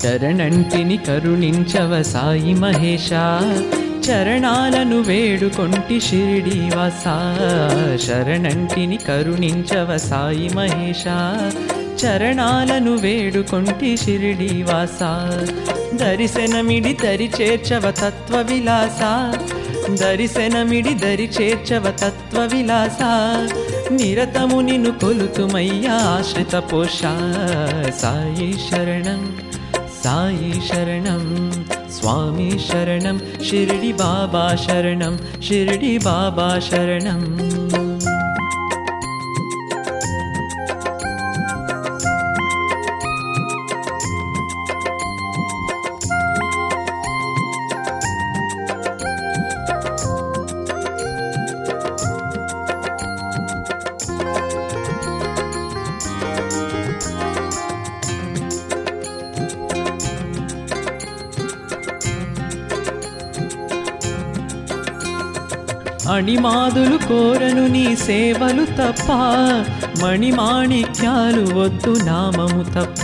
శరణంటిని కరుణించవ సాయి మహేశ చరణాలను వేడుకొంటి షిరిడి వాసా శరణంటిని కరుణించవ సాయి మహేశ చరణాలను వేడుకొంటి షిరిడి వాసా దర్శనమిడి దరి చేర్చవ తత్వ విలాస దర్శనమిడి దరి చేర్చవ తత్వ విలాస నిరతము నిన్ను కొలుతుమయ్యా ఆశ్రిత పోష సాయి శరణం సాయి శరణం స్వామి శరణం షిరిడి బాబా శరణం షిరిడి బాబా శరణం అణిమాదులు కోరను నీ సేవలు తప్ప మణిమాణిక్యాలు వద్దు నామము తప్ప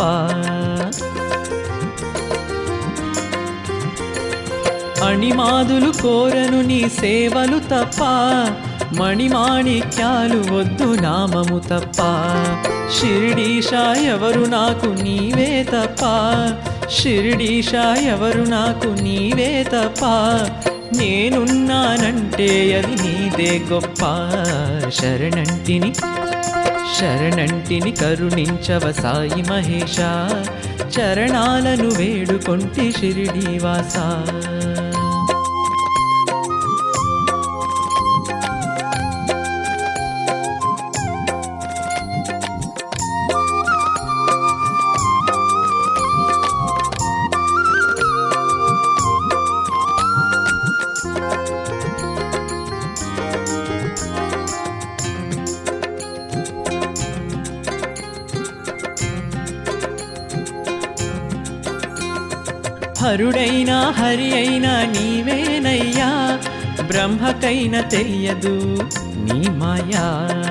అణిమాదులు కోరను నీ సేవలు తప్ప మణిమాణిక్యాలు వద్దు నామము తప్ప షిరిడీషా ఎవరు నాకు నీవే తప్ప షిరిడీషా ఎవరు నాకు నీవే తప్ప నేనున్నానంటే అది నీదే గొప్ప శరణంటిని శరణంటిని కరుణించవ సాయి మహేశ చరణాలను వేడుకొంటి షిరిడి వాసా హరుడైనా హరి అయినా నీవేనయ్యా బ్రహ్మకైన తెలియదు నీ మాయా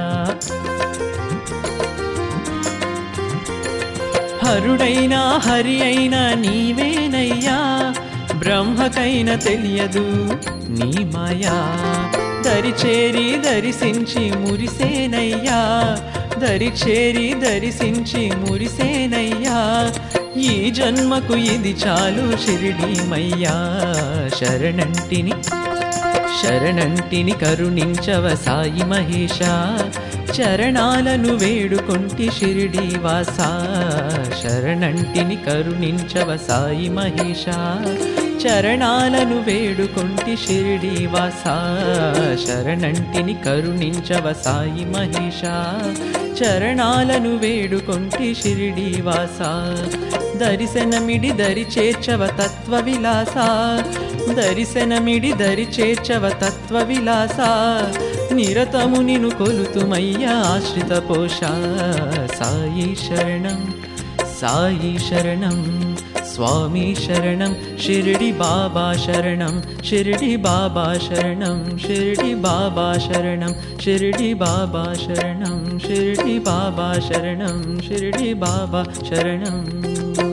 హరుడైనా హరి అయినా నీవేనయ్యా బ్రహ్మకైన తెలియదు నీ మాయా దరిచేరి దరిసించి మురిసేనయ్యా దరిచేరి దరిసించి మురిసేనయ్యా ఈ జన్మకు ఇది చాలు షిరిడీమయ్యా శరణంటిని శరణంటిని కరుణించవ సాయి మహేశ చరణాలను వేడుకొంటి షిరిడి వాసా శరణంటిని కరుణించవ సాయి మహేశ చరణాలను వేడుకొంటి షిరిడి వాసా శరణంటిని కరుణించవ సాయి మహేశ చరణాలను వేడుకొంటి షిరిడి వాసా దర్శనమిడి దరి చేర్చవ తత్వ విలాస దర్శనమిడి దరి చేర్చవ తత్వ విలాస నిరతము నిను కొలుతుమయ్యా ఆశ్రిత పోష సాయి శరణం సాయి శరణం స్వామి శరణం షిరిడి బాబా శరణం షిరిడి బాబా శరణం షిరిడి బాబా శరణం షిరిడి బాబా శరణం షిరిడి బాబా శరణం షిరిడి బాబా శరణం